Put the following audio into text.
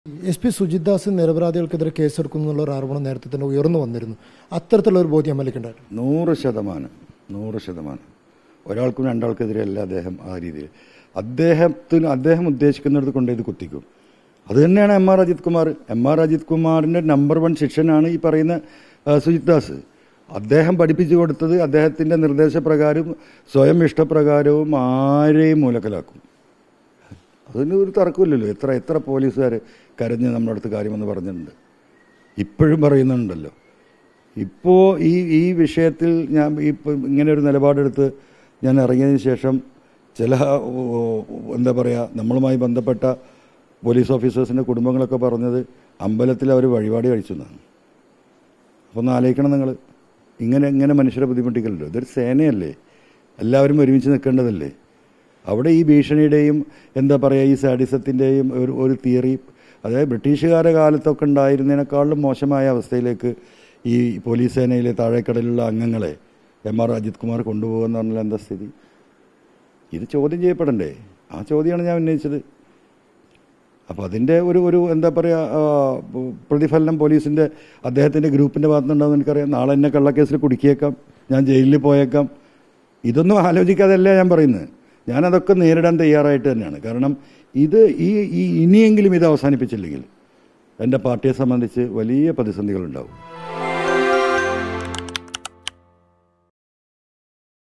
S P Sujith Das നിരപരാധികൾക്കെതിരെ കേസെടുക്കുന്നു എന്നുള്ള ഒരു ആരോപണം നേരത്തെ തന്നെ ഉയർന്നു വന്നിരുന്നു അത്തരത്തിലുള്ള ഒരു ബോധ്യം എം എൽ ഉണ്ടായിരുന്നു നൂറ് ശതമാനം നൂറ് ശതമാനം ഒരാൾക്കും രണ്ടാൾക്കെതിരെ അല്ല അദ്ദേഹം ആ രീതിയിൽ അദ്ദേഹത്തിന് അദ്ദേഹം ഉദ്ദേശിക്കുന്നിടത്ത് കൊണ്ട് ഇത് കുത്തിക്കും അത് തന്നെയാണ് M R Ajith Kumar M R Ajith കുമാറിൻ്റെ നമ്പർ വൺ ശിഷ്യനാണ് ഈ പറയുന്ന ആ, സുജിത് ദാസ് അദ്ദേഹം പഠിപ്പിച്ചു കൊടുത്തത് അദ്ദേഹത്തിൻ്റെ നിർദ്ദേശപ്രകാരം സ്വയം ഇഷ്ടപ്രകാരവും ആരെയും മൂലക്കലാക്കും അതിന് ഒരു തർക്കമില്ലല്ലോ എത്ര എത്ര പോലീസുകാർ കരഞ്ഞ് നമ്മുടെ അടുത്ത് കാര്യമെന്ന് പറഞ്ഞിട്ടുണ്ട് ഇപ്പോഴും പറയുന്നുണ്ടല്ലോ ഇപ്പോൾ ഈ ഈ വിഷയത്തിൽ ഞാൻ ഇപ്പം ഇങ്ങനെ ഒരു നിലപാടെടുത്ത് ഞാൻ ഇറങ്ങിയതിന് ശേഷം ചില ഓ, എന്താ പറയുക നമ്മളുമായി ബന്ധപ്പെട്ട പോലീസ് ഓഫീസേഴ്സിൻ്റെ കുടുംബങ്ങളൊക്കെ പറഞ്ഞത് അമ്പലത്തിൽ അവർ വഴിപാട് കഴിച്ചു എന്നാണ് അപ്പോൾ ഒന്ന് ആലോചിക്കണം നിങ്ങൾ ഇങ്ങനെ ഇങ്ങനെ മനുഷ്യരെ ബുദ്ധിമുട്ടിക്കലല്ലോ ഇതൊരു സേനയല്ലേ എല്ലാവരും ഒരുമിച്ച് നിൽക്കേണ്ടതല്ലേ അവിടെ ഈ ഭീഷണിയുടെയും എന്താ പറയുക ഈ സാഡിസത്തിൻ്റെയും ഒരു ഒരു തിയറി അതായത് ബ്രിട്ടീഷുകാരുടെ കാലത്തൊക്കെ ഉണ്ടായിരുന്നതിനേക്കാളും മോശമായ അവസ്ഥയിലേക്ക് ഈ പോലീസ് സേനയിലെ താഴേക്കടലിലുള്ള അംഗങ്ങളെ എം ആർ അജിത് കുമാർ കൊണ്ടുപോകുമെന്ന് പറഞ്ഞാൽ എന്താ സ്ഥിതി ഇത് ചോദ്യം ചെയ്യപ്പെടണ്ടേ ആ ചോദ്യമാണ് ഞാൻ ഉന്നയിച്ചത് അപ്പോൾ അതിൻ്റെ ഒരു ഒരു എന്താ പറയുക പ്രതിഫലനം പോലീസിൻ്റെ അദ്ദേഹത്തിൻ്റെ ഗ്രൂപ്പിൻ്റെ ഭാഗത്തുനിന്നുണ്ടാവും എനിക്കറിയാം നാളെ എന്നെ കള്ളക്കേസിൽ കുടുക്കിയേക്കാം ഞാൻ ജയിലിൽ പോയേക്കാം ഇതൊന്നും ആലോചിക്കാതല്ല ഞാൻ പറയുന്നത് ഞാനതൊക്കെ നേരിടാൻ തയ്യാറായിട്ട് തന്നെയാണ് കാരണം ഇത് ഈ ഈ ഇനിയെങ്കിലും ഇത് അവസാനിപ്പിച്ചില്ലെങ്കിൽ എൻ്റെ പാർട്ടിയെ സംബന്ധിച്ച് വലിയ പ്രതിസന്ധികളുണ്ടാവും